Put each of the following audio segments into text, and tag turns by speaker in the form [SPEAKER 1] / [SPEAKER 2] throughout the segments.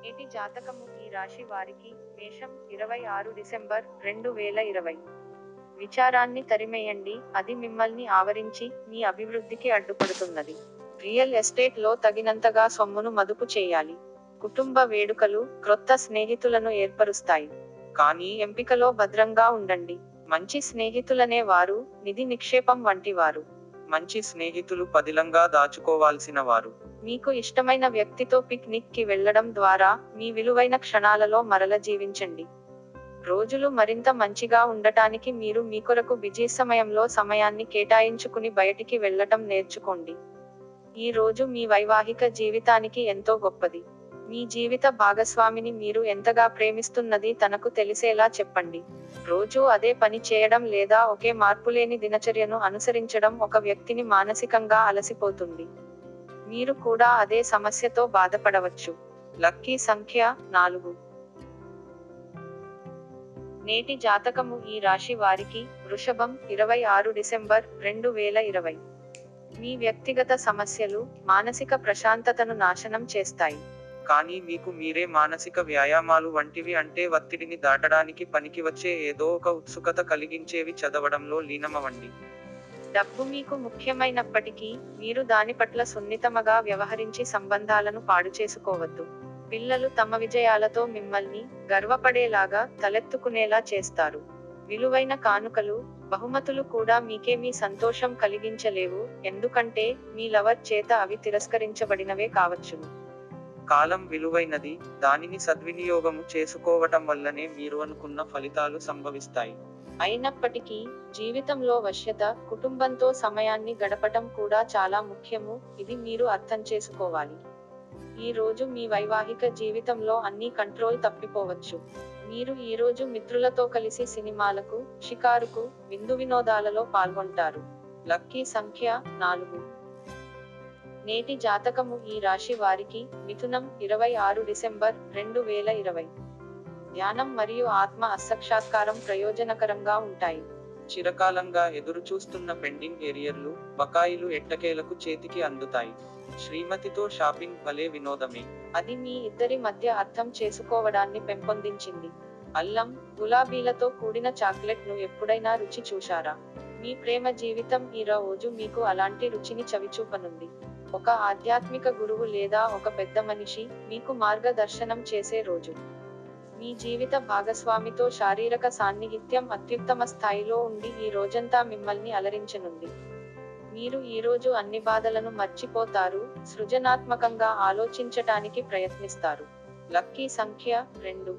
[SPEAKER 1] నేటి జాతకము ఈ రాశి వారికి మేషం ఇరవై ఆరు డిసెంబర్ రెండు వేల ఇరవై విచారాన్ని తరిమేయండి అది మిమ్మల్ని ఆవరించి మీ అభివృద్ధికి అడ్డుపడుతున్నది రియల్ ఎస్టేట్ లో తగినంతగా సొమ్మును మదుపు చేయాలి కుటుంబ వేడుకలు క్రొత్త స్నేహితులను ఏర్పరుస్తాయి కానీ ఎంపికలో భద్రంగా ఉండండి మంచి స్నేహితులనే వారు నిధి నిక్షేపం వంటి వారు
[SPEAKER 2] మంచి స్నేహితులు పదిలంగా దాచుకోవాల్సిన వారు
[SPEAKER 1] మీకు ఇష్టమైన వ్యక్తితో పిక్నిక్ కి వెళ్లడం ద్వారా మీ విలువైన క్షణాలలో మరల జీవించండి రోజులు మరింత మంచిగా ఉండటానికి మీరు మీ కొరకు బిజీ సమయంలో సమయాన్ని కేటాయించుకుని బయటికి వెళ్ళటం నేర్చుకోండి ఈ రోజు మీ వైవాహిక జీవితానికి ఎంతో గొప్పది మీ జీవిత భాగస్వామిని మీరు ఎంతగా ప్రేమిస్తున్నది తనకు తెలిసేలా చెప్పండి రోజు అదే పని చేయడం లేదా ఒకే మార్పులేని దినచర్యను అనుసరించడం ఒక వ్యక్తిని మానసికంగా అలసిపోతుంది మీరు కూడా అదే సమస్యతో బాధపడవచ్చు లక్కీ సంఖ్య నాలుగు నేటి జాతకము ఈ రాశి వారికి వృషభం ఇరవై ఆరు డిసెంబర్ రెండు వేల ఇరవై మీ వ్యక్తిగత సమస్యలు మానసిక ప్రశాంతతను నాశనం చేస్తాయి
[SPEAKER 2] కానీ మీకు మీరే మానసిక వ్యాయామాలు వంటివి అంటే ఒత్తిడిని దాటడానికి పనికి వచ్చే ఏదో ఒక ఉత్సుకత కలిగించేవి చదవడంలో లీనమవండి
[SPEAKER 1] డబ్బు మీకు ముఖ్యమైనప్పటికీ మీరు దాని పట్ల సున్నితమగా వ్యవహరించి సంబంధాలను పాడు చేసుకోవద్దు పిల్లలు తమ విజయాలతో మిమ్మల్ని గర్వపడేలాగా తలెత్తుకునేలా చేస్తారు విలువైన కానుకలు బహుమతులు కూడా మీకేమీ సంతోషం కలిగించలేవు ఎందుకంటే మీ లవర్ చేత అవి తిరస్కరించబడినవే కావచ్చును
[SPEAKER 2] కాలం విలువైనది దానిని సద్వినియోగము చేసుకోవటం వల్లనే మీరు అనుకున్న ఫలితాలు సంభవిస్తాయి
[SPEAKER 1] అయినప్పటికీ జీవితంలో వశ్యత కుటుంబంతో సమయాన్ని గడపటం కూడా చాలా ముఖ్యము ఇది మీరు అర్థం చేసుకోవాలి ఈ రోజు మీ వైవాహిక జీవితంలో అన్ని కంట్రోల్ తప్పిపోవచ్చు మీరు ఈ రోజు మిత్రులతో కలిసి సినిమాలకు షికారుకు విందు వినోదాలలో పాల్గొంటారు లక్కీ సంఖ్య నాలుగు నేటి జాతకము ఈ రాశి వారికి మిథునం ఇరవై ఆరు డిసెంబర్ రెండు వేల ఇరవై ధ్యానం మరియు ఆత్మ అసక్షాత్కారం ప్రయోజనకరంగా ఉంటాయి
[SPEAKER 2] చిరకాలంగా ఎదురు చూస్తున్న పెండింగ్ ఏరియర్లు బకాయిలు ఎట్టకేలకు చేతికి అందుతాయి శ్రీమతితో షాపింగ్ భలే వినోదమే
[SPEAKER 1] అది మీ ఇద్దరి మధ్య అర్థం చేసుకోవడాన్ని పెంపొందించింది అల్లం గులాబీలతో కూడిన చాక్లెట్ ను ఎప్పుడైనా రుచి చూశారా మీ ప్రేమ జీవితం ఈ రోజు మీకు అలాంటి రుచిని చవిచూపనుంది ఒక ఆధ్యాత్మిక గురువు లేదా ఒక పెద్ద మనిషి మీకు మార్గదర్శనం చేసే రోజు మీ జీవిత భాగస్వామితో శారీరక సాన్నిహిత్యం అత్యుత్తమ స్థాయిలో ఉండి ఈ రోజంతా మిమ్మల్ని అలరించనుంది మీరు ఈ రోజు అన్ని బాధలను మర్చిపోతారు సృజనాత్మకంగా ఆలోచించటానికి ప్రయత్నిస్తారు లక్కీ సంఖ్య రెండు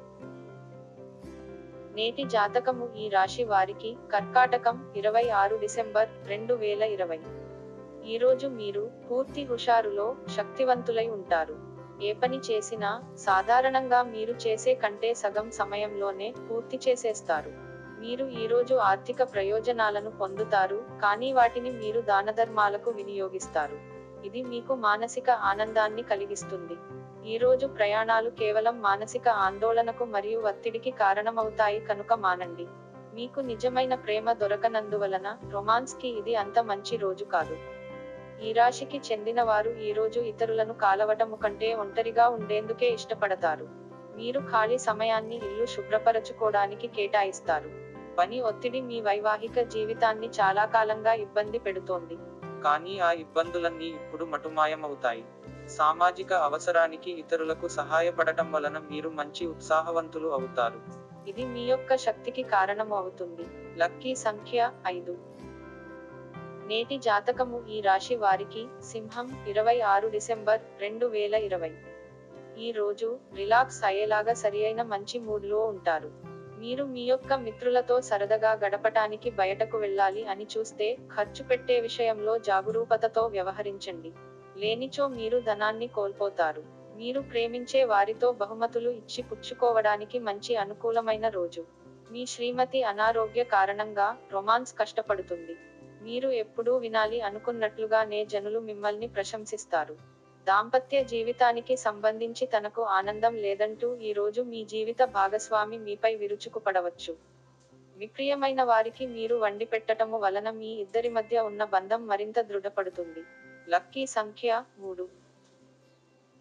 [SPEAKER 1] నేటి జాతకము ఈ రాశి వారికి కర్కాటకం ఇరవై ఆరు డిసెంబర్ రెండు వేల ఇరవై ఈ రోజు మీరు పూర్తి హుషారులో శక్తివంతులై ఉంటారు ఏ పని చేసినా సాధారణంగా మీరు చేసే కంటే సగం సమయంలోనే పూర్తి చేసేస్తారు మీరు ఈ రోజు ఆర్థిక ప్రయోజనాలను పొందుతారు కానీ వాటిని మీరు దానధర్మాలకు వినియోగిస్తారు ఇది మీకు మానసిక ఆనందాన్ని కలిగిస్తుంది ఈ రోజు ప్రయాణాలు కేవలం మానసిక ఆందోళనకు మరియు ఒత్తిడికి కారణమవుతాయి కనుక మానండి మీకు నిజమైన ప్రేమ దొరకనందువలన రొమాన్స్ కి ఇది అంత మంచి రోజు కాదు ఈ రాశికి చెందిన వారు ఈ రోజు ఇతరులను కాలవటము కంటే ఒంటరిగా ఉండేందుకే ఇష్టపడతారు మీరు ఖాళీ సమయాన్ని ఇల్లు శుభ్రపరచుకోవడానికి కేటాయిస్తారు పని ఒత్తిడి మీ వైవాహిక జీవితాన్ని చాలా కాలంగా ఇబ్బంది పెడుతోంది
[SPEAKER 2] కానీ ఆ ఇబ్బందులన్నీ ఇప్పుడు మటుమాయమవుతాయి సామాజిక అవసరానికి ఇతరులకు సహాయపడటం వలన మీరు మంచి ఉత్సాహవంతులు అవుతారు
[SPEAKER 1] ఇది మీ యొక్క శక్తికి కారణం అవుతుంది లక్కీ సంఖ్య ఐదు నేటి జాతకము ఈ రాశి వారికి సింహం ఇరవై ఆరు డిసెంబర్ రెండు వేల ఇరవై ఈ రోజు రిలాక్స్ అయ్యేలాగా సరియైన మంచి మూడ్లో ఉంటారు మీరు మీ యొక్క మిత్రులతో సరదాగా గడపటానికి బయటకు వెళ్ళాలి అని చూస్తే ఖర్చు పెట్టే విషయంలో జాగరూకతతో వ్యవహరించండి లేనిచో మీరు ధనాన్ని కోల్పోతారు మీరు ప్రేమించే వారితో బహుమతులు ఇచ్చి పుచ్చుకోవడానికి మంచి అనుకూలమైన రోజు మీ శ్రీమతి అనారోగ్య కారణంగా రొమాన్స్ కష్టపడుతుంది మీరు ఎప్పుడూ వినాలి అనుకున్నట్లుగానే జనులు మిమ్మల్ని ప్రశంసిస్తారు దాంపత్య జీవితానికి సంబంధించి తనకు ఆనందం లేదంటూ ఈ రోజు మీ జీవిత భాగస్వామి మీపై విరుచుకుపడవచ్చు మీ ప్రియమైన వారికి మీరు వండి పెట్టటము వలన మీ ఇద్దరి మధ్య ఉన్న బంధం మరింత దృఢపడుతుంది లక్కీ సంఖ్య మూడు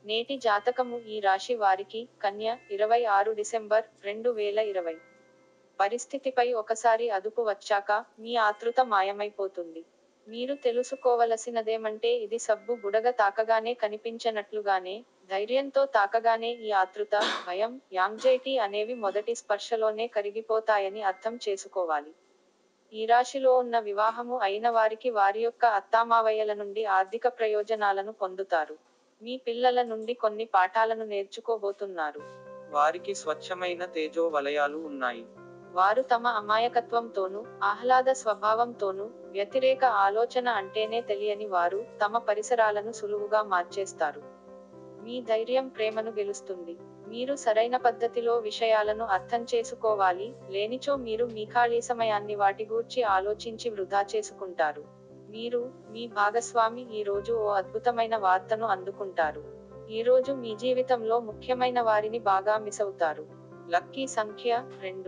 [SPEAKER 1] నేటి జాతకము ఈ రాశి వారికి కన్య ఇరవై ఆరు డిసెంబర్ రెండు వేల ఇరవై పరిస్థితిపై ఒకసారి అదుపు వచ్చాక మీ ఆతృత మాయమైపోతుంది మీరు తెలుసుకోవలసినదేమంటే ఇది సబ్బు బుడగ తాకగానే కనిపించనట్లుగానే ధైర్యంతో తాకగానే ఈ ఆతృత భయం యాంగ్జైటీ అనేవి మొదటి స్పర్శలోనే కరిగిపోతాయని అర్థం చేసుకోవాలి ఈ రాశిలో ఉన్న వివాహము అయిన వారికి వారి యొక్క అత్తామావయ్యల నుండి ఆర్థిక ప్రయోజనాలను పొందుతారు మీ పిల్లల నుండి కొన్ని పాఠాలను నేర్చుకోబోతున్నారు
[SPEAKER 2] వారికి స్వచ్ఛమైన తేజో వలయాలు ఉన్నాయి
[SPEAKER 1] వారు తమ అమాయకత్వంతోనూ ఆహ్లాద స్వభావంతోనూ వ్యతిరేక ఆలోచన అంటేనే తెలియని వారు తమ పరిసరాలను సులువుగా మార్చేస్తారు మీ ధైర్యం ప్రేమను గెలుస్తుంది మీరు సరైన పద్ధతిలో విషయాలను అర్థం చేసుకోవాలి లేనిచో మీరు మీ ఖాళీ సమయాన్ని వాటి గూర్చి ఆలోచించి వృధా చేసుకుంటారు మీరు మీ భాగస్వామి ఈ రోజు ఓ అద్భుతమైన వార్తను అందుకుంటారు ఈ రోజు మీ జీవితంలో ముఖ్యమైన వారిని బాగా మిస్ అవుతారు లక్కీ సంఖ్య రెండు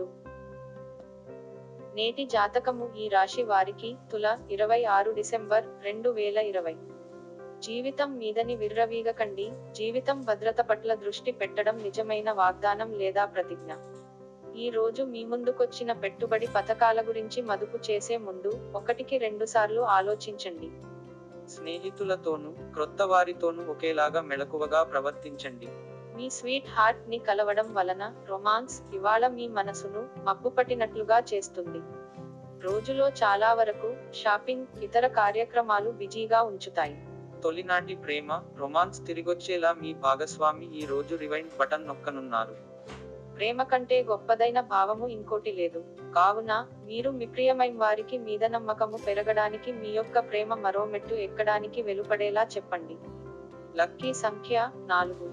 [SPEAKER 1] నేటి జాతకము ఈ రాశి వారికి తుల ఇరవై ఆరు డిసెంబర్ రెండు వేల ఇరవై జీవితం మీదని విర్రవీగకండి జీవితం భద్రత పట్ల దృష్టి పెట్టడం నిజమైన వాగ్దానం లేదా ప్రతిజ్ఞ ఈ రోజు మీ ముందుకొచ్చిన పెట్టుబడి పథకాల గురించి మదుపు చేసే ముందు ఒకటికి రెండు సార్లు ఆలోచించండి
[SPEAKER 2] స్నేహితులతోనూ క్రొత్త వారితోనూ ఒకేలాగా మెలకువగా ప్రవర్తించండి
[SPEAKER 1] మీ స్వీట్ హార్ట్ ని కలవడం వలన రొమాన్స్ ఇవాళ మీ మనసును మబ్బుపట్టినట్లుగా చేస్తుంది రోజులో చాలా వరకు షాపింగ్ ఇతర కార్యక్రమాలు బిజీగా ఉంచుతాయి
[SPEAKER 2] తొలినాటి ప్రేమ రొమాన్స్ తిరిగొచ్చేలా మీ భాగస్వామి ఈ రోజు రివైండ్ బటన్ నొక్కనున్నారు
[SPEAKER 1] ప్రేమ కంటే గొప్పదైన భావము ఇంకోటి లేదు కావున మీరు మీ ప్రియమైన వారికి మీద నమ్మకము పెరగడానికి మీ యొక్క ప్రేమ మరో మెట్టు ఎక్కడానికి వెలుపడేలా చెప్పండి లక్కీ సంఖ్య నాలుగు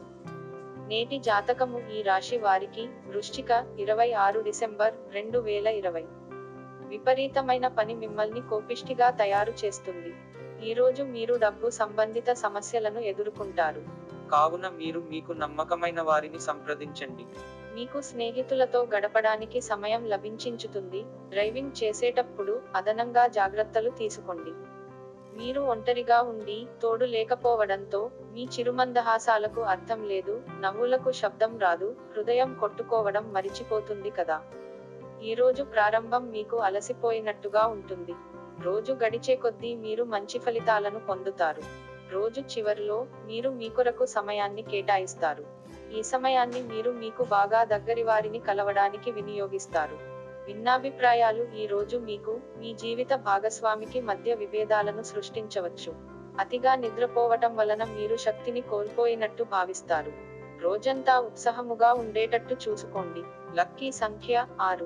[SPEAKER 1] నేటి జాతకము ఈ రాశి వారికి వృశ్చిక ఇరవై ఆరు డిసెంబర్ రెండు వేల ఇరవై విపరీతమైన పని మిమ్మల్ని కోపిష్టిగా తయారు చేస్తుంది ఈ రోజు మీరు డబ్బు సంబంధిత సమస్యలను ఎదుర్కొంటారు
[SPEAKER 2] కావున మీరు మీకు నమ్మకమైన వారిని సంప్రదించండి
[SPEAKER 1] మీకు స్నేహితులతో గడపడానికి సమయం లభించించుతుంది డ్రైవింగ్ చేసేటప్పుడు అదనంగా జాగ్రత్తలు తీసుకోండి మీరు ఒంటరిగా ఉండి తోడు లేకపోవడంతో మీ చిరుమందహాసాలకు అర్థం లేదు నవ్వులకు శబ్దం రాదు హృదయం కొట్టుకోవడం మరిచిపోతుంది కదా ఈ రోజు ప్రారంభం మీకు అలసిపోయినట్టుగా ఉంటుంది రోజు గడిచే కొద్దీ మీరు మంచి ఫలితాలను పొందుతారు రోజు చివరిలో మీరు మీ కొరకు సమయాన్ని కేటాయిస్తారు ఈ సమయాన్ని మీరు మీకు బాగా దగ్గరి వారిని కలవడానికి వినియోగిస్తారు భిన్నాభిప్రాయాలు ఈ రోజు మీకు మీ జీవిత భాగస్వామికి మధ్య విభేదాలను సృష్టించవచ్చు అతిగా నిద్రపోవటం వలన మీరు శక్తిని కోల్పోయినట్టు భావిస్తారు రోజంతా ఉత్సాహముగా ఉండేటట్టు చూసుకోండి లక్కీ సంఖ్య ఆరు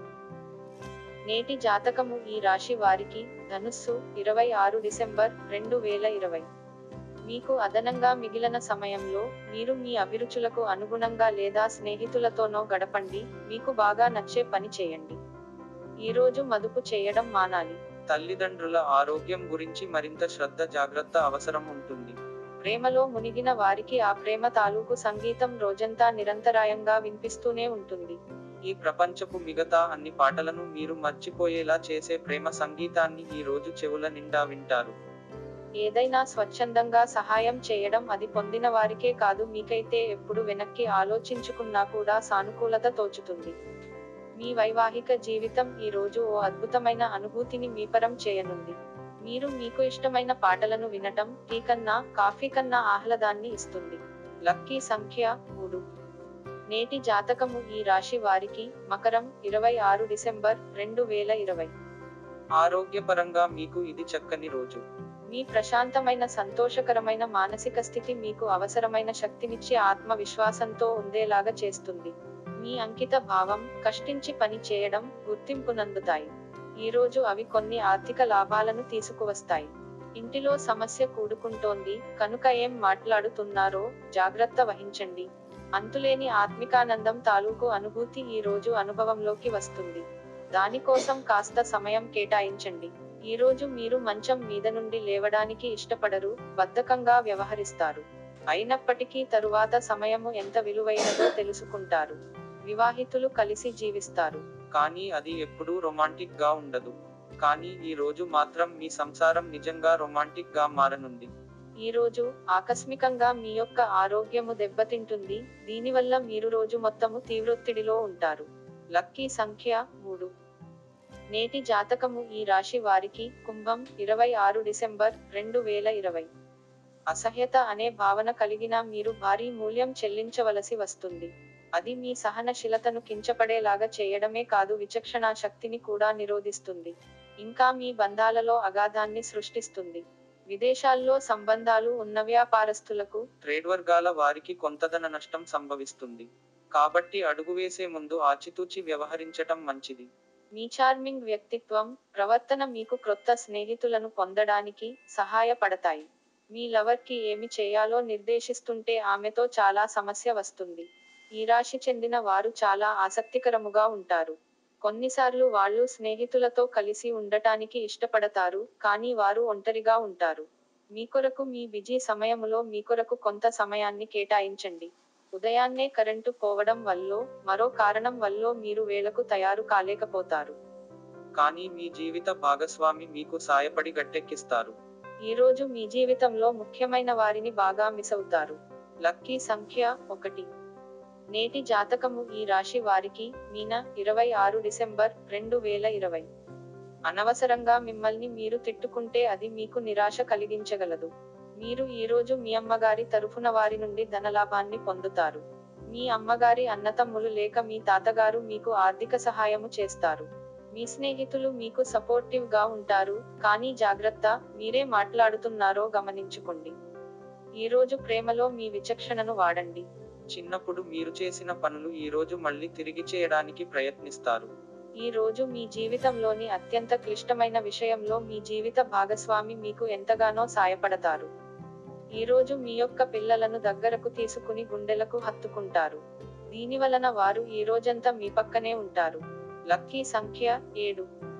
[SPEAKER 1] నేటి జాతకము ఈ రాశి వారికి ధనుస్సు ఇరవై ఆరు డిసెంబర్ రెండు వేల ఇరవై మీకు అదనంగా మిగిలిన సమయంలో మీరు మీ అభిరుచులకు అనుగుణంగా లేదా స్నేహితులతోనో గడపండి మీకు బాగా నచ్చే పని చేయండి ఈ రోజు మదుపు చేయడం మానాలి
[SPEAKER 2] తల్లిదండ్రుల ఆరోగ్యం గురించి మరింత శ్రద్ధ జాగ్రత్త అవసరం ఉంటుంది
[SPEAKER 1] ప్రేమలో మునిగిన వారికి ఆ ప్రేమ తాలూకు సంగీతం రోజంతా నిరంతరాయంగా వినిపిస్తూనే ఉంటుంది
[SPEAKER 2] ఈ ప్రపంచపు మిగతా అన్ని పాటలను మీరు మర్చిపోయేలా చేసే ప్రేమ సంగీతాన్ని ఈ రోజు చెవుల నిండా వింటారు
[SPEAKER 1] ఏదైనా స్వచ్ఛందంగా సహాయం చేయడం అది పొందిన వారికే కాదు మీకైతే ఎప్పుడు వెనక్కి ఆలోచించుకున్నా కూడా సానుకూలత తోచుతుంది మీ వైవాహిక జీవితం ఈ రోజు ఓ అద్భుతమైన అనుభూతిని మీపరం చేయనుంది మీరు మీకు ఇష్టమైన పాటలను వినటం టీ కన్నా కాఫీ కన్నా ఆహ్లాదాన్ని ఇస్తుంది లక్కీ సంఖ్య మూడు నేటి జాతకము ఈ రాశి వారికి మకరం ఇరవై ఆరు డిసెంబర్ రెండు వేల ఇరవై
[SPEAKER 2] ఆరోగ్యపరంగా మీకు ఇది చక్కని రోజు
[SPEAKER 1] మీ ప్రశాంతమైన సంతోషకరమైన మానసిక స్థితి మీకు అవసరమైన శక్తినిచ్చే ఆత్మవిశ్వాసంతో ఉండేలాగా చేస్తుంది మీ అంకిత భావం కష్టించి పని చేయడం గుర్తింపునందుతాయి ఈ రోజు అవి కొన్ని ఆర్థిక లాభాలను తీసుకువస్తాయి ఇంటిలో సమస్య కూడుకుంటోంది కనుక ఏం మాట్లాడుతున్నారో జాగ్రత్త వహించండి అంతులేని ఆత్మికానందం తాలూకు అనుభూతి ఈ రోజు అనుభవంలోకి వస్తుంది దానికోసం కాస్త సమయం కేటాయించండి ఈ రోజు మీరు మంచం మీద నుండి లేవడానికి ఇష్టపడరు బద్ధకంగా వ్యవహరిస్తారు అయినప్పటికీ తరువాత సమయము ఎంత విలువైనదో తెలుసుకుంటారు వివాహితులు కలిసి జీవిస్తారు
[SPEAKER 2] కానీ అది ఎప్పుడూ రొమాంటిక్ గా ఉండదు కానీ ఈ రోజు మాత్రం మీ సంసారం నిజంగా రొమాంటిక్ గా మారనుంది
[SPEAKER 1] ఈ రోజు ఆకస్మికంగా మీ యొక్క ఆరోగ్యము దెబ్బతింటుంది దీనివల్ల మీరు రోజు మొత్తము తీవ్రొత్తిడిలో ఉంటారు లక్కీ సంఖ్య మూడు నేటి జాతకము ఈ రాశి వారికి కుంభం ఇరవై ఆరు డిసెంబర్ రెండు వేల ఇరవై అసహ్యత అనే భావన కలిగిన మీరు భారీ మూల్యం చెల్లించవలసి వస్తుంది అది మీ సహనశీలతను కించపడేలాగా చేయడమే కాదు విచక్షణా శక్తిని కూడా నిరోధిస్తుంది ఇంకా మీ బంధాలలో అగాధాన్ని సృష్టిస్తుంది విదేశాల్లో సంబంధాలు ఉన్న వ్యాపారస్తులకు
[SPEAKER 2] ట్రేడ్ వర్గాల వారికి కొంతధన నష్టం సంభవిస్తుంది కాబట్టి అడుగు వేసే ముందు ఆచితూచి వ్యవహరించటం మంచిది
[SPEAKER 1] మీ చార్మింగ్ వ్యక్తిత్వం ప్రవర్తన మీకు క్రొత్త స్నేహితులను పొందడానికి సహాయపడతాయి మీ లవర్కి ఏమి చేయాలో నిర్దేశిస్తుంటే ఆమెతో చాలా సమస్య వస్తుంది ఈ రాశి చెందిన వారు చాలా ఆసక్తికరముగా ఉంటారు కొన్నిసార్లు వాళ్ళు స్నేహితులతో కలిసి ఉండటానికి ఇష్టపడతారు కానీ వారు ఒంటరిగా ఉంటారు మీ కొరకు మీ బిజీ సమయములో మీ కొరకు కొంత సమయాన్ని కేటాయించండి ఉదయాన్నే కరెంటు పోవడం వల్లో మరో కారణం వల్లో మీరు వేళకు తయారు కాలేకపోతారు
[SPEAKER 2] కానీ మీ జీవిత భాగస్వామి మీకు సాయపడి గట్టెక్కిస్తారు
[SPEAKER 1] ఈ రోజు మీ జీవితంలో ముఖ్యమైన వారిని బాగా మిస్ అవుతారు లక్కీ సంఖ్య ఒకటి నేటి జాతకము ఈ రాశి వారికి మీన ఇరవై ఆరు డిసెంబర్ రెండు వేల ఇరవై అనవసరంగా మిమ్మల్ని మీరు తిట్టుకుంటే అది మీకు నిరాశ కలిగించగలదు మీరు ఈ రోజు మీ అమ్మగారి తరఫున వారి నుండి ధనలాభాన్ని పొందుతారు మీ అమ్మగారి అన్నతమ్ములు లేక మీ తాతగారు మీకు ఆర్థిక సహాయము చేస్తారు మీ స్నేహితులు మీకు సపోర్టివ్ గా ఉంటారు కానీ జాగ్రత్త మీరే మాట్లాడుతున్నారో గమనించుకోండి ఈ రోజు ప్రేమలో మీ విచక్షణను వాడండి
[SPEAKER 2] చిన్నప్పుడు మీరు చేసిన పనులు ఈ రోజు మళ్ళీ తిరిగి చేయడానికి ప్రయత్నిస్తారు
[SPEAKER 1] ఈ రోజు మీ జీవితంలోని అత్యంత క్లిష్టమైన విషయంలో మీ జీవిత భాగస్వామి మీకు ఎంతగానో సాయపడతారు ఈ రోజు మీ యొక్క పిల్లలను దగ్గరకు తీసుకుని గుండెలకు హత్తుకుంటారు దీని వలన వారు ఈ రోజంతా మీ పక్కనే ఉంటారు లక్కీ సంఖ్య ఏడు